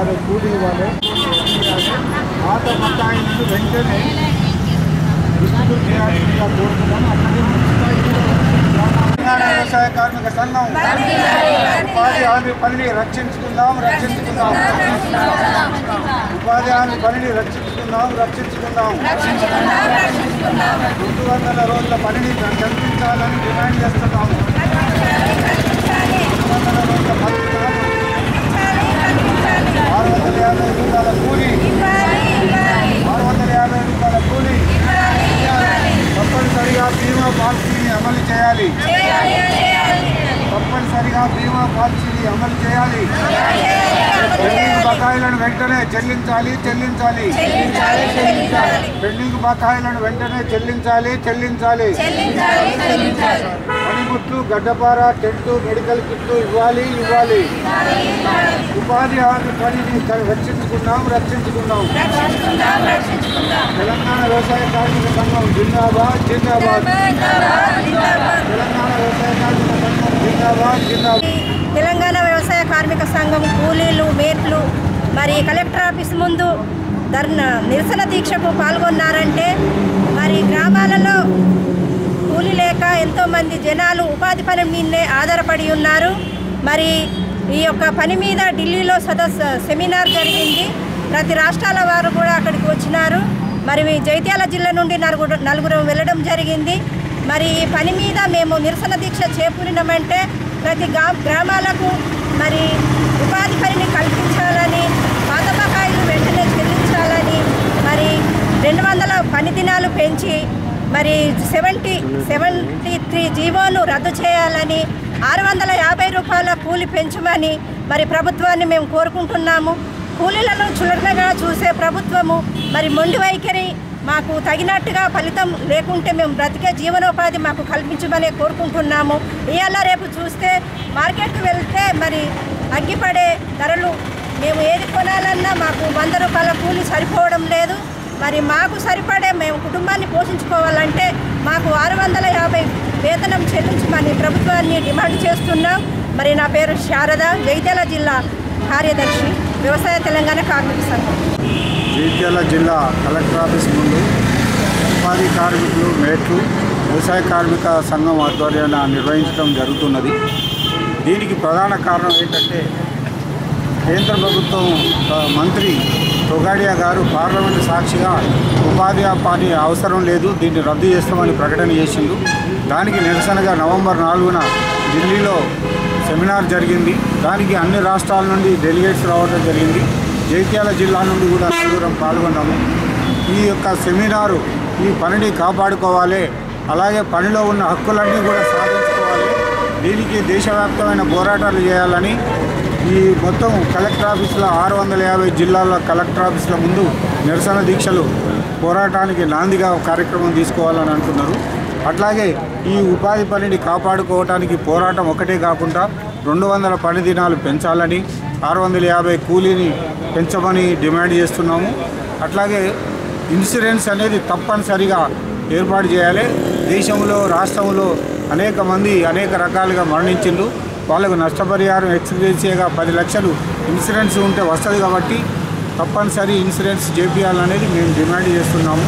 యాభై కూలి ఇవ్వాలి పాత బకాయిలను వెంటనే డిస్ట్రిబ్యూట్ చేయాల్సిందిగా కోరుతున్నాను అట్లాగే తెలంగాణ వ్యవసాయ కార్మిక సంఘం ఉపాధి హామీ పనిని రక్షించుకుందాం రక్షించుకుందాం ఉపాధి హామీ పనిని రక్షించుకుందాం రక్షించుకుందాం రెండు వందల రోజుల పనిని కల్పించాలని డిమాండ్ చేస్తున్నాము రెండు వందల రోజుల పని కాదు. ఆరు వందల యాభై రూపాయల కూలి ఆరు వందల యాభై రూపాయల కూలి తప్పనిసరిగా బీమా పాలసీని అమలు చేయాలి తప్పనిసరిగా బీమా పాలసీని అమలు చేయాలి పెండింగ్ బకాయిలను వెంటనే చెల్లించాలి చెల్లించాలి పెండింగ్ బకాయిలను వెంటనే చెల్లించాలి చెల్లించాలి పనిముట్లు గడ్డపార టెంటు మెడికల్ కిట్లు ఇవ్వాలి ఇవ్వాలి ఉపాధి హామీ పనిని క- రక్షించుకుందాం రక్షించుకుందాం తెలంగాణ వ్యవసాయ కార్మిక సంఘం జిందాబాద్ జిందాబాద్ తెలంగాణ వ్యవసాయ కార్మిక సంఘం జిందాబాద్ జిందాబాద్ తెలంగాణ వ్యవసాయ కార్మిక సంఘం కూలీలు మేట్లు మరి కలెక్టర్ ఆఫీస్ ముందు ధర్నా నిరసన దీక్షకు పాల్గొన్నారంటే మరి గ్రామాలలో కూలి లేక ఎంతోమంది జనాలు ఉపాధి పని మీదే ఆధారపడి ఉన్నారు మరి ఈ యొక్క పని మీద ఢిల్లీలో సదస్సు సెమినార్ జరిగింది ప్రతి రాష్ట్రాల వారు కూడా అక్కడికి వచ్చినారు మరి ఈ జైత్యాల జిల్లా నుండి నలుగురు నలుగురు వెళ్ళడం జరిగింది మరి ఈ పని మీద మేము నిరసన దీక్ష చేపూరినామంటే ప్రతి గా గ్రామాలకు మరి ఉపాధి పనిని కల్పించాలని పాత బకాయిలు వెంటనే చెల్లించాలని మరి రెండు వందల పని దినాలు పెంచి మరి సెవెంటీ సెవెంటీ త్రీ జీవోను రద్దు చేయాలని ఆరు వందల యాభై రూపాయల కూలి పెంచమని మరి ప్రభుత్వాన్ని మేము కోరుకుంటున్నాము కూలీలను చులకనగా చూసే ప్రభుత్వము మరి మొండి వైఖరి మాకు తగినట్టుగా ఫలితం లేకుంటే మేము బ్రతికే జీవనోపాధి మాకు కల్పించమని కోరుకుంటున్నాము ఇవాళ రేపు చూస్తే మార్కెట్కి వెళ్తే మరి అగ్గిపడే ధరలు మేము ఏది కొనాలన్నా మాకు వంద రూపాయల కూలి సరిపోవడం లేదు మరి మాకు సరిపడే మేము కుటుంబాన్ని పోషించుకోవాలంటే మాకు ఆరు వందల యాభై వేతనం చెల్లించమని ప్రభుత్వాన్ని డిమాండ్ చేస్తున్నాం మరి నా పేరు శారద జైత్యాల జిల్లా కార్యదర్శి వ్యవసాయ తెలంగాణ కార్మిక సంఘం జగిత్యాల జిల్లా కలెక్టర్ ఆఫీస్ ముందు ఉపాధి కార్మికులు మేట్లు వ్యవసాయ కార్మిక సంఘం ఆధ్వర్యాన నిర్వహించడం జరుగుతున్నది దీనికి ప్రధాన కారణం ఏంటంటే కేంద్ర ప్రభుత్వం ఆ, మంత్రి తొగాడియా గారు పార్లమెంటు సాక్షిగా ఉపాధి పని అవసరం లేదు దీన్ని రద్దు చేస్తామని ప్రకటన చేసిండు దానికి నిరసనగా నవంబర్ నాలుగున ఢిల్లీలో సెమినార్ జరిగింది దానికి అన్ని రాష్ట్రాల నుండి డెలిగేట్స్ రావడం జరిగింది జైత్యాల జిల్లా నుండి కూడా నలుగురం పాల్గొన్నాము ఈ యొక్క సెమినారు ఈ పనిని కాపాడుకోవాలి అలాగే పనిలో ఉన్న హక్కులన్నీ కూడా సాధించుకోవాలి దీనికి దేశవ్యాప్తమైన పోరాటాలు చేయాలని ఈ మొత్తం కలెక్టర్ ఆఫీసుల ఆరు వందల యాభై జిల్లాల కలెక్టర్ ఆఫీసుల ముందు నిరసన దీక్షలు పోరాటానికి నాందిగా కార్యక్రమం తీసుకోవాలని అంటున్నారు అట్లాగే ఈ ఉపాధి పనిని కాపాడుకోవటానికి పోరాటం ఒకటే కాకుండా రెండు వందల పని దినాలు పెంచాలని ఆరు వందల యాభై కూలీని పెంచమని డిమాండ్ చేస్తున్నాము అట్లాగే ఇన్సూరెన్స్ అనేది తప్పనిసరిగా ఏర్పాటు చేయాలి దేశంలో రాష్ట్రంలో అనేక మంది అనేక రకాలుగా మరణించిండ్రు వాళ్ళకు నష్టపరిహారం ఎక్స్గ్రేసియగా పది లక్షలు ఇన్సూరెన్స్ ఉంటే వస్తుంది కాబట్టి తప్పనిసరి ఇన్సూరెన్స్ చేపియాలనేది మేము డిమాండ్ చేస్తున్నాము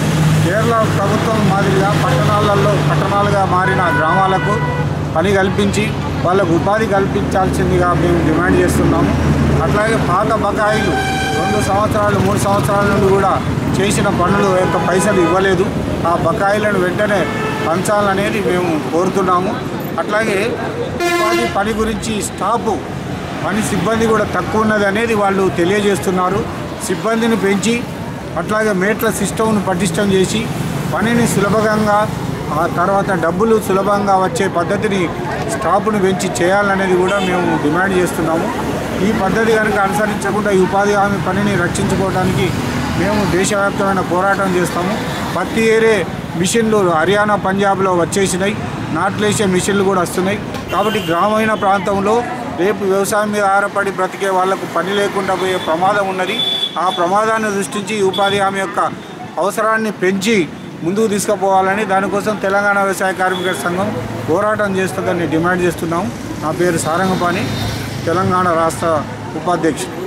కేరళ ప్రభుత్వం మాదిరిగా పట్టణాలలో పట్టణాలుగా మారిన గ్రామాలకు పని కల్పించి వాళ్ళకు ఉపాధి కల్పించాల్సిందిగా మేము డిమాండ్ చేస్తున్నాము అట్లాగే పాత బకాయిలు రెండు సంవత్సరాలు మూడు సంవత్సరాల నుండి కూడా చేసిన పనులు యొక్క పైసలు ఇవ్వలేదు ఆ బకాయిలను వెంటనే పంచాలనేది మేము కోరుతున్నాము అట్లాగే ఉపాధి పని గురించి స్టాపు పని సిబ్బంది కూడా తక్కువ ఉన్నది అనేది వాళ్ళు తెలియజేస్తున్నారు సిబ్బందిని పెంచి అట్లాగే మేట్ల సిస్టమ్ను పటిష్టం చేసి పనిని సులభంగా ఆ తర్వాత డబ్బులు సులభంగా వచ్చే పద్ధతిని స్టాఫ్ను పెంచి చేయాలనేది కూడా మేము డిమాండ్ చేస్తున్నాము ఈ పద్ధతి కనుక అనుసరించకుండా ఈ ఉపాధి హామీ పనిని రక్షించుకోవడానికి మేము దేశవ్యాప్తమైన పోరాటం చేస్తాము పత్తి ఏరే మిషన్లు హర్యానా పంజాబ్లో వచ్చేసినాయి నాట్లేసే మిషన్లు కూడా వస్తున్నాయి కాబట్టి గ్రామీణ ప్రాంతంలో రేపు వ్యవసాయం మీద ఆధారపడి బ్రతికే వాళ్లకు పని లేకుండా పోయే ప్రమాదం ఉన్నది ఆ ప్రమాదాన్ని దృష్టించి ఈ ఉపాధి హామీ యొక్క అవసరాన్ని పెంచి ముందుకు తీసుకుపోవాలని దానికోసం తెలంగాణ వ్యవసాయ కార్మిక సంఘం పోరాటం చేస్తుందని డిమాండ్ చేస్తున్నాం నా పేరు సారంగపాణి తెలంగాణ రాష్ట్ర ఉపాధ్యక్షుడు